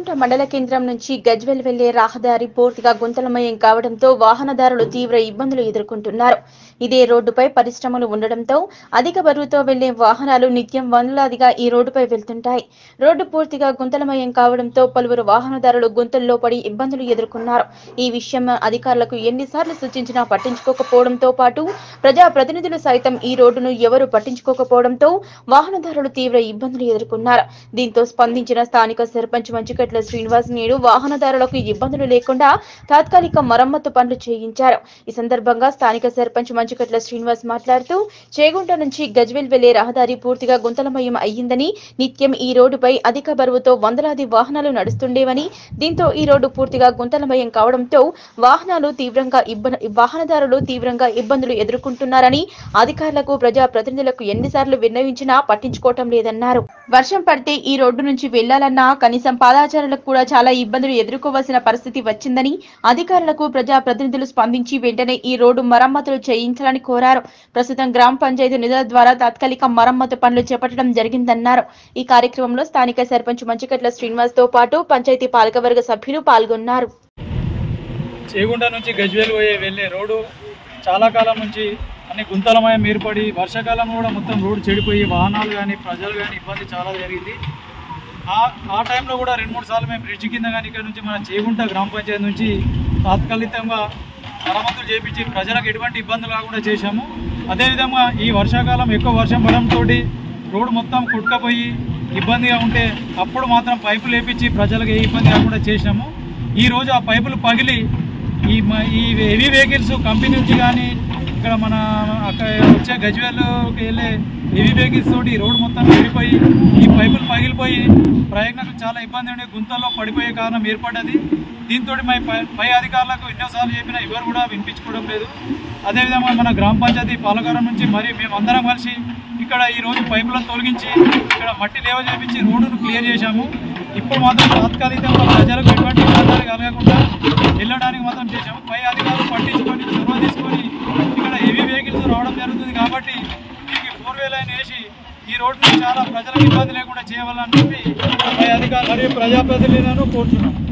చేగుంట మండల కేంద్రం నుంచి గజ్వెల్ వెళ్లే రహదారి పూర్తిగా గుంతలమయం కావడంతో వాహనదారులు తీవ్ర ఇబ్బందులు ఎదుర్కొంటున్నారు ఇదే రోడ్డుపై పరిశ్రమలు ఉండడంతో అధిక బరువుతో వెళ్లే వాహనాలు నిత్యం వందలాదిగా ఈ రోడ్డుపై వెళ్తుంటాయి రోడ్డు పూర్తిగా గుంతలమయం కావడంతో పలువురు వాహనదారులు గుంతల్లో పడి ఇబ్బందులు ఎదుర్కొన్నారు ఈ విషయం అధికారులకు ఎన్నిసార్లు సూచించినా పట్టించుకోకపోవడంతో పాటు ప్రజా ప్రతినిధులు సైతం ఈ రోడ్డును ఎవరు పట్టించుకోకపోవడంతో వాహనదారులు తీవ్ర ఇబ్బందులు ఎదుర్కొన్నారు దీంతో స్పందించిన స్థానిక సర్పంచ్ మంచుకట్ల శ్రీనివాస్ నేడు వాహనదారులకు ఇబ్బందులు లేకుండా తాత్కాలిక మరమ్మతు పనులు చేయించారు ఈ సందర్భంగా స్థానిక సర్పంచ్ మంచుకట్ల శ్రీనివాస్ మాట్లాడుతూ చేగుంట నుంచి గజ్వెల్ వెళ్లే రహదారి పూర్తిగా గుంతలమయం అయ్యిందని నిత్యం ఈ రోడ్డుపై అధిక బరువుతో వందలాది వాహనాలు నడుస్తుండేవని దీంతో ఈ రోడ్డు పూర్తిగా గుంతలమయం కావడంతో వాహనాలు తీవ్రంగా ఇబ్బంది వాహనదారులు తీవ్రంగా ఇబ్బందులు ఎదుర్కొంటున్నారని అధికారులకు ప్రజా ప్రతినిధులకు ఎన్నిసార్లు విన్నవించినా పట్టించుకోవటం లేదన్నారు వర్షం పడితే ఈ రోడ్డు నుంచి వెళ్లాలన్నా కనీసం పాదాచారులకు కూడా చాలా ఇబ్బందులు ఎదుర్కోవాల్సిన పరిస్థితి వచ్చిందని అధికారులకు ప్రజా ప్రతినిధులు స్పందించి వెంటనే ఈ రోడ్డు మరమ్మతులు చేయించాలని కోరారు ప్రస్తుతం గ్రామ పంచాయతీ నిధుల ద్వారా తాత్కాలిక మరమ్మతు పనులు చేపట్టడం జరిగిందన్నారు ఈ కార్యక్రమంలో స్థానిక సర్పంచ్ మంచికట్ల శ్రీనివాస్ తో పాటు పంచాయతీ పాలకవర్గ సభ్యులు పాల్గొన్నారు చేగుంట నుంచి గజ్వేల్ పోయే వెళ్ళే రోడ్డు చాలా కాలం నుంచి అన్ని గుంతలమయం ఏర్పడి వర్షాకాలం కూడా మొత్తం రోడ్డు చెడిపోయి వాహనాలు కానీ ప్రజలు కానీ ఇబ్బంది చాలా జరిగింది ఆ ఆ టైంలో కూడా రెండు మూడు సార్లు మేము బ్రిడ్జ్ కింద కానీ ఇక్కడ నుంచి మన చేగుంట గ్రామ పంచాయతీ నుంచి తాత్కాలికంగా మరమ్మతులు చేపించి ప్రజలకు ఎటువంటి ఇబ్బందులు కాకుండా చేశాము అదేవిధంగా ఈ వర్షాకాలం ఎక్కువ వర్షం పడంతో రోడ్డు మొత్తం కుట్టుకపోయి ఇబ్బందిగా ఉంటే అప్పుడు మాత్రం పైపులు వేపించి ప్రజలకు ఏ ఇబ్బంది కాకుండా చేసినాము ఈ రోజు ఆ పైపులు పగిలి ఈ మ- ఈ హెవీ వెహికల్స్ కంపెనీ నుంచి కానీ ఇక్కడ మన అక్కడ వచ్చే గజ్వేల్కి వెళ్ళే హెవీ వెహికల్స్ తోటి ఈ రోడ్డు మొత్తం వెళ్ళిపోయి ఈ పైపులు పగిలిపోయి ప్రయాణికులకు చాలా ఇబ్బంది ఉండే గుంతల్లో పడిపోయే కారణం ఏర్పడ్డది దీంతో పై పై అధికారులకు ఎన్నోసార్లు చెప్పినా ఎవరు కూడా వినిపించుకోవడం లేదు అదేవిధంగా మన గ్రామ పంచాయతీ పాలకవరం నుంచి మరి మేమందరం కలిసి ఇక్కడ ఈ రోజు పైపులను తొలగించి ఇక్కడ మట్టి లేవ చేపించి రోడ్డును క్లియర్ చేశాము ఇప్పుడు మాత్రం తాత్కాలికంగా ప్రజలకు ఎటువంటి ఇబ్బందులు కలగకుండా వెళ్ళడానికి మాత్రం చేశాము పై అధికారులు పట్టించుకొని చొరవ తీసుకొని ఇక్కడ హెవీ వెహికల్స్ రావడం జరుగుతుంది కాబట్టి దీనికి ఫోర్ వే లైన్ వేసి ఈ రోడ్డుని చాలా ప్రజలకు ఇబ్బంది లేకుండా చేయవాలని చెప్పి పై అధికారులు మరియు ప్రజాప్రతినిధులను కోరుతున్నాం